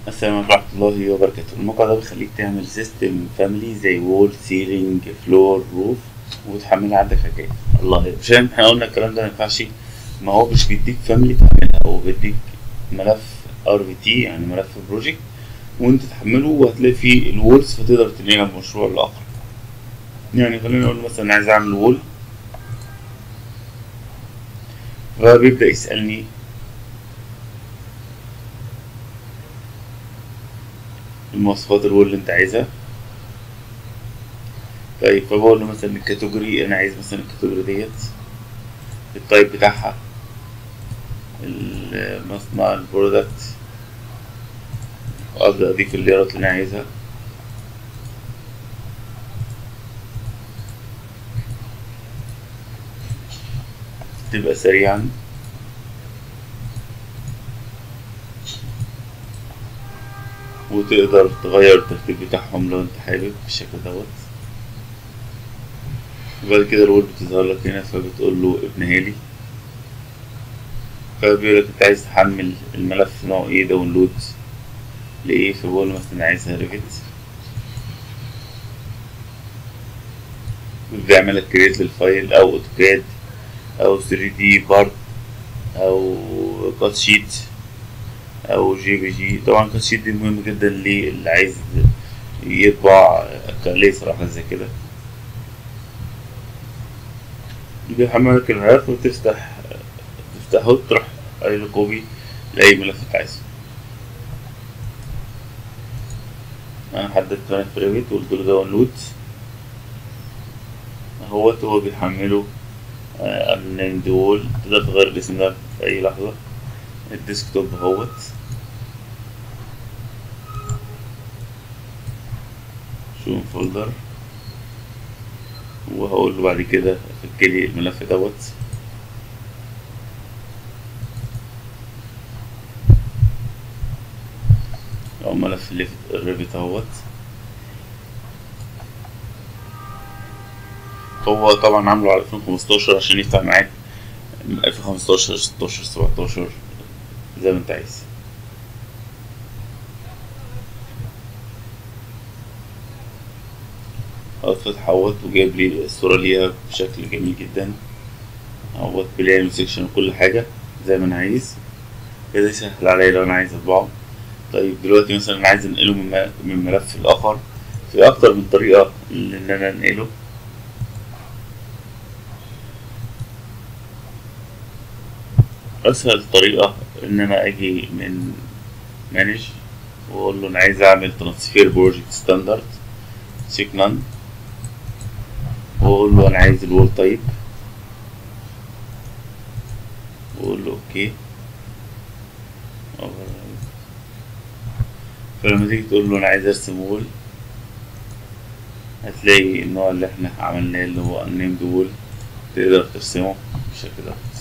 السلام عليكم ورحمة الله وبركاته الموقع ده بيخليك تعمل سيستم فاميلي زي وول سيلينج فلور روف وتحملها عندك حاجات الله عشان احنا قلنا الكلام ده ما ينفعش ما هو مش بيديك فاميلي تعملها هو بيديك ملف ار في تي يعني ملف بروجكت وانت تحمله وهتلاقي فيه الوولز فتقدر تنقلها من مشروع لآخر يعني خلينا نقول مثلا أنا عايز اعمل وول فبيبدأ يسألني المواصفات الوول اللي انت عايزها طيب فبقول له مثلا الكاتيجوري انا عايز مثلا الكاتيجوري ديت التايب بتاعها المصنع البرودكت وابدا اضيف الليرات اللي انا عايزها تبقى سريعا وتقدر تغير الترتيب بتاعهم لو انت حابب بالشكل دوت وبعد كده الوول بتظهر لك هنا فبتقول له ابنها لي فبيقول لك انت عايز تحمل الملف نوعه ايه داونلود لايه فبقول له مثلا عايزها ريفت بيبدأ يعمل لك كريت للفايل او اوتوكاد او 3 دي بارت او كات شيت او جي بي جي طبعا كات شيت دي مهم جدا للي عايز يطبع كليسر حاجه زي كده بيحمل لك الملف وتفتح تفتحه تروح قايل كوبي لأي ملف انت عايزه انا حددت ملف ريفيت وقلت له داونلود اهوت هو بيحمله unnamed وول تقدر تغير الاسم ده في أي لحظة الديسكتوب اهوت شو فولدر وهقول له بعد كده فكلي الملف دوت أو ملف الريفت اهوت هو طبعا عامله على 2015 عشان يفتح معاك 2015 16 17 زي ما انت عايز اهوت فتح اهوت وجايب لي الصورة ليها بشكل جميل جدا اهوت بلاي سيكشن وكل حاجة زي ما انا عايز كده يسهل عليا لو انا عايز اطبعه طيب دلوقتي مثلا انا عايز انقله من من ملف لاخر في اكتر من طريقة ان انا انقله اسهل طريقة ان انا اجي من مانج واقول له انا عايز اعمل ترانسفير بروجكت ستاندرد تشيك نان واقول له انا عايز الوول تايب واقول له اوكي فلما تيجي تقول له انا عايز ارسم وول هتلاقي النوع اللي احنا عملناه اللي هو unnamed وول تقدر ترسمه بالشكل ده